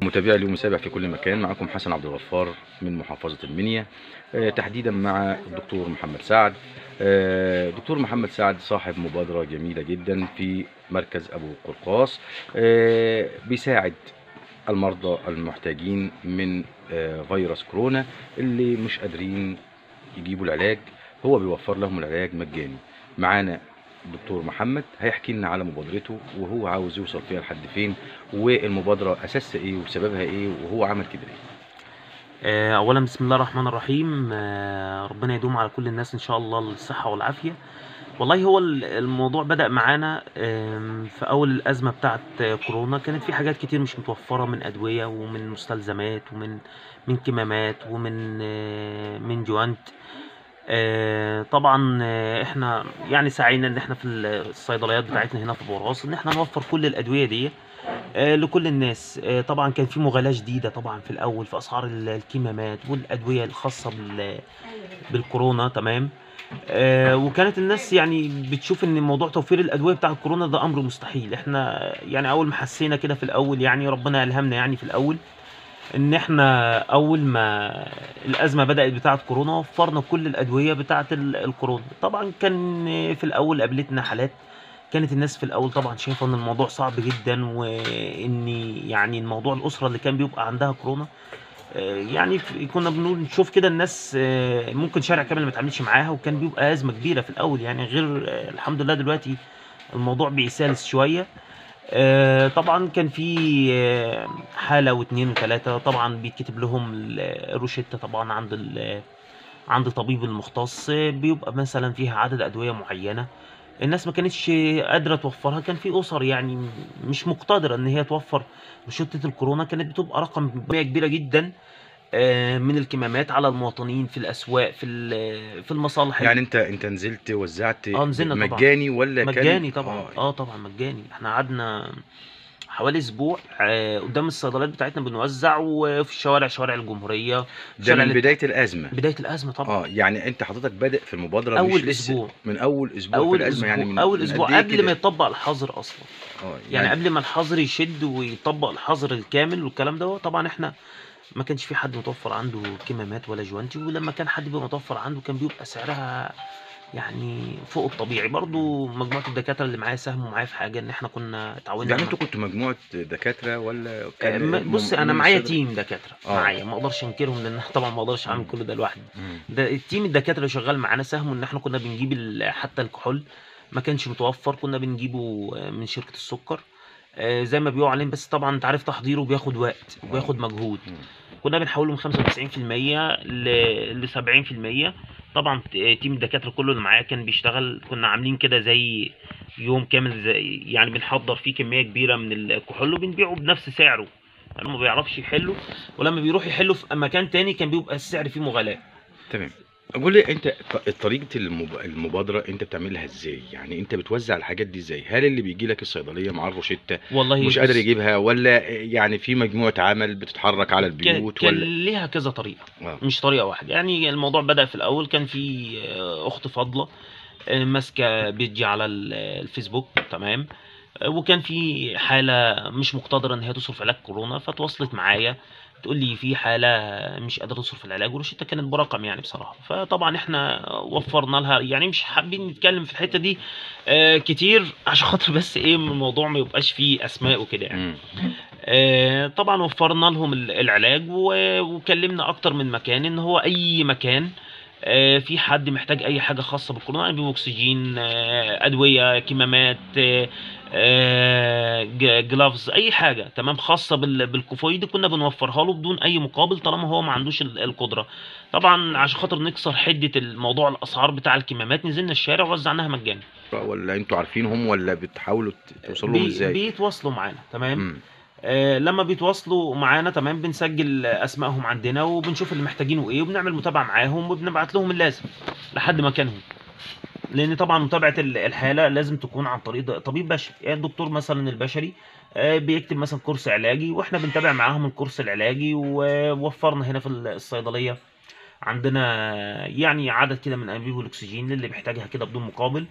متابعي اليوم السابع في كل مكان معكم حسن عبد الغفار من محافظة المنيا آه، تحديدا مع الدكتور محمد سعد آه، دكتور محمد سعد صاحب مبادرة جميلة جدا في مركز أبو قرقاس آه، بيساعد المرضى المحتاجين من آه، فيروس كورونا اللي مش قادرين يجيبوا العلاج هو بيوفر لهم العلاج مجاني معانا الدكتور محمد هيحكي لنا على مبادرته وهو عاوز يوصل فيها لحد فين والمبادرة أساسها إيه وسببها إيه وهو عمل كده ليه آه، اولا بسم الله الرحمن الرحيم آه، ربنا يدوم على كل الناس ان شاء الله الصحه والعافيه والله هو ال- الموضوع بدا معانا آم، في اول الازمه بتاعه آه، كورونا كانت في حاجات كتير مش متوفره من ادويه ومن مستلزمات ومن من كمامات ومن آه، من جوانت آه، طبعا آه، احنا يعني سعينا ان احنا في الصيدليات بتاعتنا هنا في بوراس ان احنا نوفر كل الادويه دي آه، لكل الناس آه، طبعا كان في مغالاة شديدة طبعا في الأول في أسعار ال- الكمامات والأدوية الخاصة بال بالكورونا تمام آه، وكانت الناس يعني بتشوف ان موضوع توفير الادويه بتاع الكورونا ده امر مستحيل احنا يعني اول ما حسينا كده في الاول يعني ربنا الهمنا يعني في الاول ان احنا اول ما الازمه بدات بتاعه كورونا وفرنا كل الادويه بتاعه ال- الكورونا طبعا كان في الاول قابلتنا حالات كانت الناس في الاول طبعا شايفه ان الموضوع صعب جدا وان يعني الموضوع الاسره اللي كان بيبقى عندها كورونا آه، يعني في- كنا بنقول نشوف كده الناس آه، ممكن شارع كامل ما يتعاملش معاها وكان بيبقى ازمه كبيره في الاول يعني غير آه، الحمد لله دلوقتي الموضوع بيسلس شويه آه، طبعا كان في آه، حاله واثنين وثلاثه طبعا بيتكتب لهم ال- الروشته طبعا عند ال- عند طبيب المختص آه، بيبقى مثلا فيها عدد ادويه معينه الناس ما كانتش قادره توفرها كان في اسر يعني مش مقتدره ان هي توفر روشته الكورونا كانت بتبقى رقم كمية كبيره جدا آه، من الكمامات على المواطنين في الاسواق في ال- في المصالح يعني أنت أنت نزلت وزعت آه، نزلنا طبعا. مجاني ولا كان مجاني طبعا آه. اه طبعا مجاني احنا قعدنا حوالي اسبوع آه، قدام الصيدليات بتاعتنا بنوزع وفي الشوارع شوارع الجمهوريه ده شارع من الات- بداية الأزمة بدايه الازمه طبعا اه يعني انت حضرتك بادئ في المبادره أول مش لسه أسبوع. من اول اسبوع اول في الازمه اسبوع يعني من اول من اسبوع قد إيه قبل كده؟ ما يطبق الحظر اصلا اه يعني قبل ما الحظر يشد ويطبق الحظر الكامل والكلام ده طبعا احنا ما كانش في حد متوفر عنده كمامات ولا جوانتي ولما كان حد بيبقى متوفر عنده كان بيبقى سعرها يعني فوق الطبيعي برضو مجموعة الدكاترة اللي معايا ساهموا معايا في حاجة ان احنا كنا اتعودنا يعني على- انتوا كنتوا مجموعه دكاتره ولا آه، كان م- بص من- انا من معايا الصيدلة؟ تيم دكاترة آه. معايا ما اقدرش انكرهم لان طبعا ما اقدرش اعمل مم. كل ده لوحدي مم. ده التيم الدكاترة اللي شغال معانا ساهموا ان احنا كنا بنجيب ال- حتى الكحول ما كانش متوفر كنا بنجيبه آه، من شركة السكر آه، زي ما بيقولوا عليه بس طبعا انت عارف تحضيره بياخد وقت وبياخد مجهود مم. كنا بنحوله من 95% ل ل 70% طبعا ت- تيم الدكاتره كله اللي معايا كان بيشتغل كنا عاملين كده زي يوم كامل زي يعني بنحضر فيه كميه كبيره من الكحول وبنبيعه بنفس سعره يعني ما بيعرفش يحله ولما بيروح يحله في مكان تاني كان بيبقى السعر فيه مغالاه تمام قول لي انت ط- طريقه المب... المبادره انت بتعملها ازاي يعني انت بتوزع الحاجات دي ازاي هل اللي بيجي لك الصيدليه معاه الروشته والله مش قادر بص، يجيبها ولا يعني في مجموعه عمل بتتحرك على كان البيوت كان ولا ليها كذا طريقه آه. مش طريقه واحده يعني الموضوع بدا في الاول كان في آه، اخت فاضله آه، ماسكه بيجي على ال- الفيسبوك تمام آه، وكان في حاله مش مقتدره ان هي تصرف علاج كورونا فتواصلت معايا تقول لي في حاله مش قادره تصرف العلاج والروشته كانت برقم يعني بصراحه فطبعا احنا وفرنا لها يعني مش حابين نتكلم في الحته دي آه، كتير عشان خاطر بس ايه الموضوع ما يبقاش فيه اسماء وكده يعني مم. آه، طبعا وفرنا لهم ال- العلاج و- وكلمنا اكتر من مكان ان هو اي مكان آه، في حد محتاج اي حاجه خاصه بالكورونا يعني اكسجين آه، ادويه كمامات آه، آه، ج- جلافز اي حاجه تمام خاصه بال- بالكوفيد كنا بنوفرها له بدون اي مقابل طالما هو ما عندوش ال- القدره طبعا عشان خاطر نكسر حده الموضوع الاسعار بتاع الكمامات نزلنا الشارع ووزعناها مجانا ولا انتوا عارفينهم ولا بتحاولوا ت- توصلوا لهم بي- ازاي بيتواصلوا معانا تمام مم. آه، لما بيتواصلوا معانا تمام بنسجل اسمائهم عندنا وبنشوف اللي محتاجينه ايه وبنعمل متابعه معاهم وبنبعت لهم اللازم لحد مكانهم لان طبعا متابعه ال- الحاله لازم تكون عن طريق د- طبيب بشري يعني الدكتور مثلا البشري آه، بيكتب مثلا كورس علاجي واحنا بنتابع معاهم الكورس العلاجي ووفرنا هنا في ال- الصيدليه عندنا يعني عدد كده من انابيب الاكسجين للي بيحتاجها كده بدون مقابل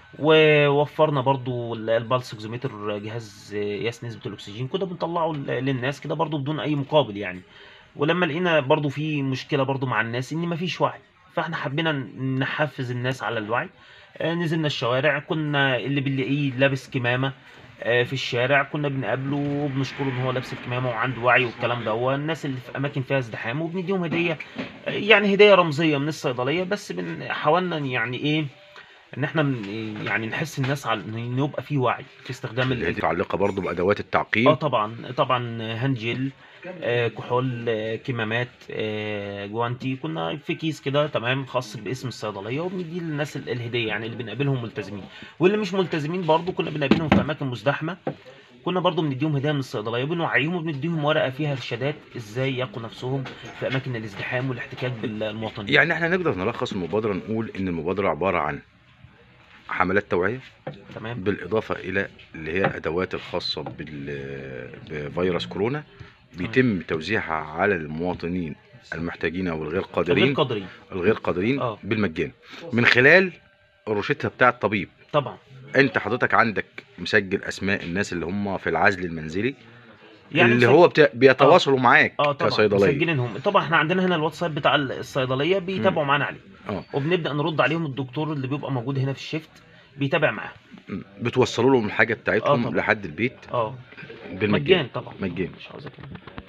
ووفرنا برضو ال- البلس اوكسيمتر جهاز قياس نسبة الأكسجين كنا بنطلعه ل- للناس كده برضو بدون أي مقابل يعني ولما لقينا برضو في مشكلة برضو مع الناس إن مفيش وعي فاحنا حبينا نحفز الناس على الوعي آه، نزلنا الشوارع كنا اللي بنلاقيه لابس كمامة آه، في الشارع كنا بنقابله وبنشكره ان هو لابس الكمامه وعنده وعي والكلام ده هو الناس اللي في اماكن فيها ازدحام وبنديهم هديه آه، يعني هديه رمزيه من الصيدليه بس بن- حاولنا يعني ايه ان احنا ن- يعني نحس الناس على ان يبقى في وعي في استخدام اللي هي ال... متعلقه برضو بادوات التعقيم اه طبعا طبعا هاند جel آه، كحول آه، كمامات آه، جوانتي كنا في كيس كده تمام خاص باسم الصيدليه وبندي للناس ال- الهديه يعني اللي بنقابلهم ملتزمين واللي مش ملتزمين برضو كنا بنقابلهم في اماكن مزدحمه كنا برضو بنديهم هدايا من الصيدليه وبنوعيهم وبنديهم ورقه فيها ارشادات ازاي يقوا نفسهم في اماكن الازدحام والاحتكاك بالمواطنين يعني احنا نقدر نلخص المبادره نقول ان المبادره عباره عن حملات توعيه تمام بالاضافه الى اللي هي الادوات الخاصه بال بفيروس كورونا بيتم توزيعها على المواطنين المحتاجين او الغير غير قادرين قادرين الغير قادرين اه بالمجان من خلال الروشته بتاع الطبيب طبعا انت حضرتك عندك مسجل اسماء الناس اللي هم في العزل المنزلي يعني اللي مسج- هو بتا... بيتواصلوا معاك اه طبعا كصيدليه مسجلينهم طبعا احنا عندنا هنا الواتس اب بتاع الصيدليه بيتابعوا معانا عليه اه وبنبدا نرد عليهم الدكتور اللي بيبقى موجود هنا في الشيفت بيتابع معاهم بتوصلوا لهم الحاجه بتاعتهم طبعا. لحد البيت اه بالمجان مجان طبعا مجان مش عاوز أكمل.